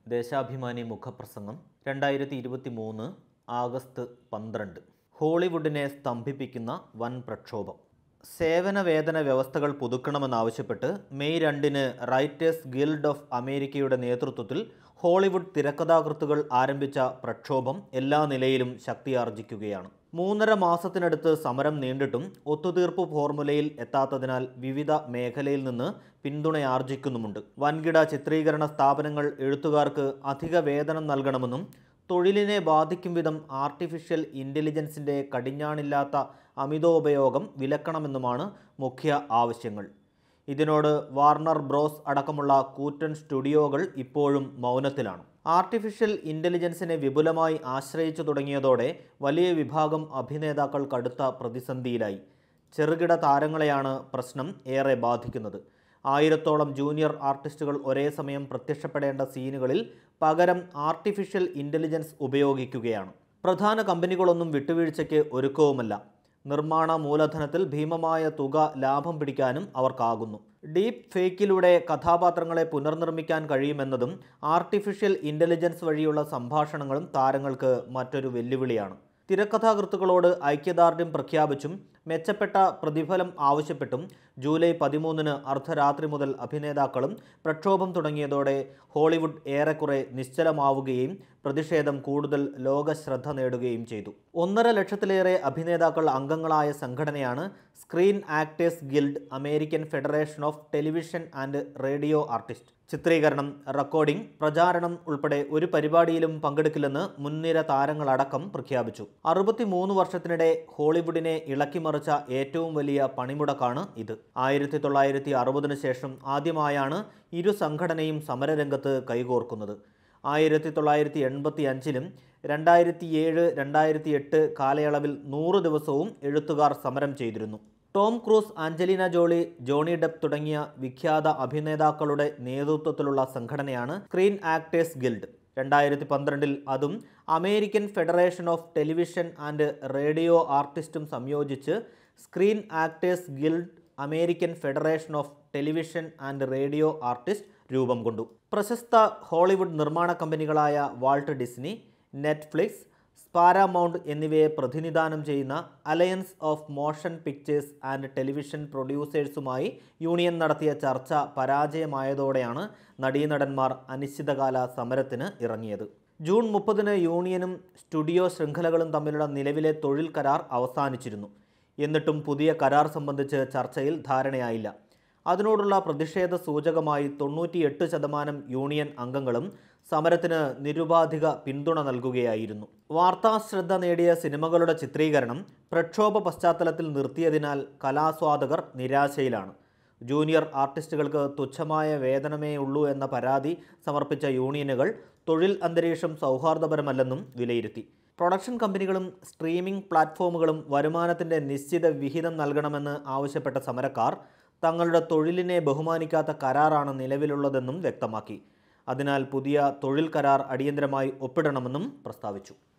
ദേശാഭിമാനി മുഖപ്രസംഗം രണ്ടായിരത്തി ഇരുപത്തി മൂന്ന് ആഗസ്റ്റ് പന്ത്രണ്ട് ഹോളിവുഡിനെ സ്തംഭിപ്പിക്കുന്ന വൻ പ്രക്ഷോഭം സേവന വേതന വ്യവസ്ഥകൾ പുതുക്കണമെന്നാവശ്യപ്പെട്ട് മെയ് രണ്ടിന് റൈറ്റേഴ്സ് ഗിൽഡ് ഓഫ് അമേരിക്കയുടെ നേതൃത്വത്തിൽ ഹോളിവുഡ് തിരക്കഥാകൃത്തുകൾ ആരംഭിച്ച പ്രക്ഷോഭം എല്ലാ നിലയിലും ശക്തിയാർജിക്കുകയാണ് മൂന്നര മാസത്തിനടുത്ത് സമരം നീണ്ടിട്ടും ഒത്തുതീർപ്പ് ഫോർമുലയിൽ എത്താത്തതിനാൽ വിവിധ മേഖലയിൽ നിന്ന് പിന്തുണയാർജിക്കുന്നുമുണ്ട് വൻകിട ചിത്രീകരണ സ്ഥാപനങ്ങൾ എഴുത്തുകാർക്ക് അധിക വേതനം നൽകണമെന്നും തൊഴിലിനെ ബാധിക്കും വിധം ആർട്ടിഫിഷ്യൽ ഇൻ്റലിജൻസിൻ്റെ കടിഞ്ഞാണില്ലാത്ത അമിതോപയോഗം വിലക്കണമെന്നുമാണ് മുഖ്യ ആവശ്യങ്ങൾ ഇതിനോട് വാർണർ ബ്രോസ് അടക്കമുള്ള കൂറ്റൻ സ്റ്റുഡിയോകൾ ഇപ്പോഴും മൗനത്തിലാണ് ആർട്ടിഫിഷ്യൽ ഇൻ്റലിജൻസിനെ വിപുലമായി ആശ്രയിച്ചു തുടങ്ങിയതോടെ വലിയ വിഭാഗം അഭിനേതാക്കൾ കടുത്ത പ്രതിസന്ധിയിലായി ചെറുകിട താരങ്ങളെയാണ് പ്രശ്നം ഏറെ ബാധിക്കുന്നത് ആയിരത്തോളം ജൂനിയർ ആർട്ടിസ്റ്റുകൾ ഒരേ സമയം പ്രത്യക്ഷപ്പെടേണ്ട സീനുകളിൽ പകരം ആർട്ടിഫിഷ്യൽ ഇൻ്റലിജൻസ് ഉപയോഗിക്കുകയാണ് പ്രധാന കമ്പനികളൊന്നും വിട്ടുവീഴ്ചയ്ക്ക് ഒരുക്കവുമല്ല നിർമ്മാണ മൂലധനത്തിൽ ഭീമമായ തുക ലാഭം പിടിക്കാനും അവർക്കാകുന്നു ഡീപ്പ് ഫേക്കിലൂടെ കഥാപാത്രങ്ങളെ പുനർനിർമ്മിക്കാൻ കഴിയുമെന്നതും ആർട്ടിഫിഷ്യൽ ഇൻ്റലിജൻസ് വഴിയുള്ള സംഭാഷണങ്ങളും താരങ്ങൾക്ക് മറ്റൊരു വെല്ലുവിളിയാണ് തിരക്കഥാകൃത്തുക്കളോട് ഐക്യദാർഢ്യം പ്രഖ്യാപിച്ചും മെച്ചപ്പെട്ട പ്രതിഫലം ആവശ്യപ്പെട്ടും ജൂലൈ പതിമൂന്നിന് അർദ്ധരാത്രി മുതൽ അഭിനേതാക്കളും പ്രക്ഷോഭം തുടങ്ങിയതോടെ ഹോളിവുഡ് ഏറെക്കുറെ നിശ്ചലമാവുകയും പ്രതിഷേധം കൂടുതൽ ലോകശ്രദ്ധ നേടുകയും ചെയ്തു ഒന്നര ലക്ഷത്തിലേറെ അഭിനേതാക്കൾ അംഗങ്ങളായ സംഘടനയാണ് screen actors guild American federation of television and radio artist ചിത്രീകരണം റെക്കോർഡിംഗ് പ്രചാരണം ഉൾപ്പെടെ ഒരു പരിപാടിയിലും പങ്കെടുക്കില്ലെന്ന് മുൻനിര താരങ്ങളടക്കം പ്രഖ്യാപിച്ചു അറുപത്തിമൂന്ന് വർഷത്തിനിടെ ഹോളിവുഡിനെ ഇളക്കിമറിച്ച ഏറ്റവും വലിയ പണിമുടക്കാണ് ഇത് ആയിരത്തി തൊള്ളായിരത്തി അറുപതിനു ശേഷം ആദ്യമായാണ് ഇരു സംഘടനയും സമരരംഗത്ത് കൈകോർക്കുന്നത് ആയിരത്തി തൊള്ളായിരത്തി എൺപത്തി അഞ്ചിലും രണ്ടായിരത്തി ഏഴ് രണ്ടായിരത്തി എട്ട് കാലയളവിൽ നൂറ് ദിവസവും എഴുത്തുകാർ സമരം ചെയ്തിരുന്നു Tom Cruise Angelina Jolie Johnny Depp തുടങ്ങിയ വിഖ്യാത അഭിനേതാക്കളുടെ നേതൃത്വത്തിലുള്ള സംഘടനയാണ് സ്ക്രീൻ ആക്ടേഴ്സ് ഗിൽഡ് രണ്ടായിരത്തി പന്ത്രണ്ടിൽ അതും American federation of television and radio ആർട്ടിസ്റ്റും സംയോജിച്ച് screen actors guild American federation of television and radio artist രൂപം കൊണ്ടു പ്രശസ്ത ഹോളിവുഡ് നിർമ്മാണ കമ്പനികളായ വാൾട്ട് ഡിസ്നി നെറ്റ്ഫ്ലിക്സ് പാരാമൗണ്ട് എന്നിവയെ പ്രതിനിധാനം ചെയ്യുന്ന alliance of motion pictures and television പ്രൊഡ്യൂസേഴ്സുമായി യൂണിയൻ നടത്തിയ ചർച്ച പരാജയമായതോടെയാണ് നടീനടന്മാർ അനിശ്ചിതകാല സമരത്തിന് ഇറങ്ങിയത് ജൂൺ മുപ്പതിന് യൂണിയനും സ്റ്റുഡിയോ ശൃംഖലകളും തമ്മിലുള്ള നിലവിലെ തൊഴിൽ കരാർ അവസാനിച്ചിരുന്നു എന്നിട്ടും പുതിയ കരാർ സംബന്ധിച്ച് ചർച്ചയിൽ ധാരണയായില്ല അതിനോടുള്ള പ്രതിഷേധ സൂചകമായി തൊണ്ണൂറ്റിയെട്ട് ശതമാനം യൂണിയൻ അംഗങ്ങളും സമരത്തിന് നിരുപാധിക പിന്തുണ നൽകുകയായിരുന്നു വാർത്താശ്രദ്ധ നേടിയ സിനിമകളുടെ ചിത്രീകരണം പ്രക്ഷോഭ പശ്ചാത്തലത്തിൽ നിർത്തിയതിനാൽ കലാസ്വാദകർ നിരാശയിലാണ് ജൂനിയർ ആർട്ടിസ്റ്റുകൾക്ക് തുച്ഛമായ വേതനമേ ഉള്ളൂ എന്ന പരാതി സമർപ്പിച്ച യൂണിയനുകൾ തൊഴിൽ അന്തരീക്ഷം സൗഹാർദ്ദപരമല്ലെന്നും വിലയിരുത്തി പ്രൊഡക്ഷൻ കമ്പനികളും സ്ട്രീമിംഗ് പ്ലാറ്റ്ഫോമുകളും വരുമാനത്തിൻ്റെ നിശ്ചിത വിഹിതം നൽകണമെന്ന് ആവശ്യപ്പെട്ട സമരക്കാർ തങ്ങളുടെ തൊഴിലിനെ ബഹുമാനിക്കാത്ത കരാറാണ് നിലവിലുള്ളതെന്നും വ്യക്തമാക്കി അതിനാൽ പുതിയ തൊഴിൽ കരാർ അടിയന്തരമായി ഒപ്പിടണമെന്നും പ്രസ്താവിച്ചു